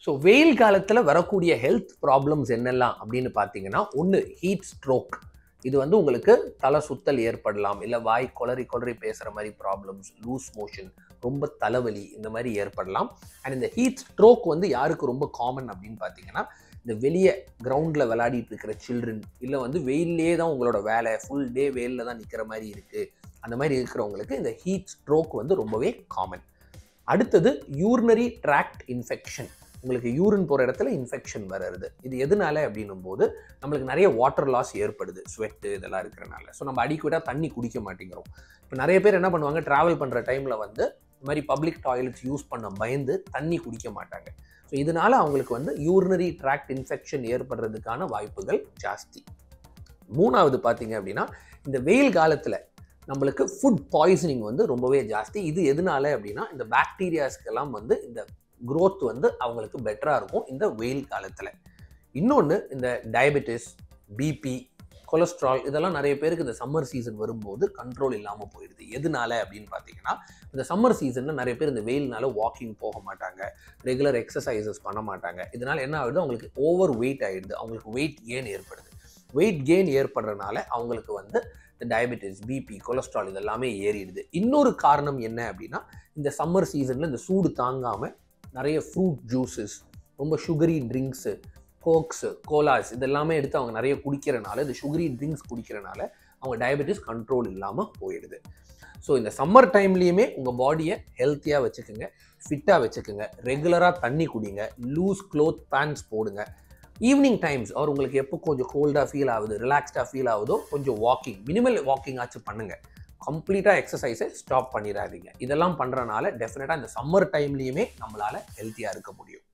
so வெயில் காலத்தில் வரக்கூடிய ஹெல்த் ப்ராப்ளம்ஸ் என்னெல்லாம் அப்படின்னு பார்த்தீங்கன்னா ஒன்று ஹீட் ஸ்ட்ரோக் இது வந்து உங்களுக்கு தலை சுத்தல் ஏற்படலாம் இல்லை வாய் கொளறி கொளறி பேசுகிற மாதிரி ப்ராப்ளம்ஸ் லூஸ் மோஷன் ரொம்ப தலைவலி இந்த மாதிரி ஏற்படலாம் அண்ட் இந்த ஹீட் ஸ்ட்ரோக் வந்து யாருக்கு ரொம்ப காமன் அப்படின்னு பார்த்தீங்கன்னா இந்த வெளியே கிரவுண்டில் விளையாடிட்டு இருக்கிற சில்ட்ரன் இல்லை வந்து வெயிலே தான் உங்களோட வேலை ஃபுல் டே வெயிலில் தான் நிற்கிற மாதிரி இருக்குது அந்த மாதிரி இருக்கிறவங்களுக்கு இந்த ஹீட் ஸ்ட்ரோக் வந்து ரொம்பவே காமன் அடுத்தது யூரினரி ட்ராக்ட் இன்ஃபெக்ஷன் உங்களுக்கு யூரின் போகிற இடத்துல இன்ஃபெக்ஷன் வருது இது எதனால அப்படின்னும் போது நம்மளுக்கு நிறைய வாட்டர் லாஸ் ஏற்படுது ஸ்வெட்டு இதெல்லாம் இருக்கிறனால ஸோ நம்ம அடிக்கடியாக தண்ணி குடிக்க மாட்டேங்கிறோம் இப்போ நிறைய பேர் என்ன பண்ணுவாங்க ட்ராவல் பண்ணுற டைமில் வந்து இந்த மாதிரி பப்ளிக் டாய்லெட்ஸ் யூஸ் பண்ண பயந்து தண்ணி குடிக்க மாட்டாங்க ஸோ இதனால அவங்களுக்கு வந்து யூரினரி ட்ராக்ட் இன்ஃபெக்ஷன் ஏற்படுறதுக்கான வாய்ப்புகள் ஜாஸ்தி மூணாவது பார்த்தீங்க அப்படின்னா இந்த வெயில் காலத்தில் நம்மளுக்கு ஃபுட் பாய்சனிங் வந்து ரொம்பவே ஜாஸ்தி இது எதனால அப்படின்னா இந்த பாக்டீரியாஸ்க்கெல்லாம் வந்து இந்த growth வந்து அவங்களுக்கு பெட்டராக இருக்கும் இந்த வெயில் காலத்தில் இன்னொன்று இந்த டயபெட்டிஸ் பிபி கொலஸ்ட்ரால் இதெல்லாம் நிறைய பேருக்கு இந்த சம்மர் சீசன் வரும்போது கண்ட்ரோல் இல்லாமல் போயிடுது எதனால அப்படின்னு பார்த்தீங்கன்னா இந்த சம்மர் சீசனில் நிறைய பேர் இந்த வெயில்னால வாக்கிங் போக மாட்டாங்க ரெகுலர் எக்ஸசைசஸ் பண்ண மாட்டாங்க இதனால என்ன ஆகுது அவங்களுக்கு ஓவர் வெயிட் ஆயிடுது அவங்களுக்கு வெயிட் கெயின் ஏற்படுது வெயிட் கெயின் ஏற்படுறதுனால அவங்களுக்கு வந்து இந்த டயபெட்டிஸ் பிபி கொலஸ்ட்ரால் இதெல்லாமே ஏறிடுது இன்னொரு காரணம் என்ன அப்படின்னா இந்த சம்மர் சீசனில் இந்த சூடு தாங்காமல் நிறைய ஃப்ரூட் ஜூஸஸ் ரொம்ப சுகரி ட்ரிங்க்ஸு கோக்ஸு கோலாஸ் இதெல்லாமே எடுத்து அவங்க நிறைய குடிக்கிறனால இந்த சுகரி ட்ரிங்க்ஸ் குடிக்கிறனால அவங்க டயபெட்டிஸ் கண்ட்ரோல் இல்லாமல் போயிடுது ஸோ இந்த சம்மர் டைம்லேயுமே உங்கள் பாடியை ஹெல்த்தியாக வச்சுக்கோங்க ஃபிட்டாக வச்சுக்கோங்க ரெகுலராக தண்ணி குடிங்க லூஸ் க்ளோத் பேண்ட்ஸ் போடுங்க ஈவினிங் டைம்ஸ் அவர் உங்களுக்கு எப்போ கொஞ்சம் கோல்டாக ஃபீல் ஆகுது ரிலாக்ஸ்டாக ஃபீல் ஆகுதோ கொஞ்சம் வாக்கிங் மினிமல் வாக்கிங் ஆச்சு பண்ணுங்கள் கம்ப்ளீட்டாக எக்ஸசைஸை ஸ்டாப் பண்ணிடாதீங்க இதெல்லாம் பண்ணுறனால டெஃபினட்டாக இந்த சம்மர் டைம்லேயுமே நம்மளால் ஹெல்த்தியாக இருக்க முடியும்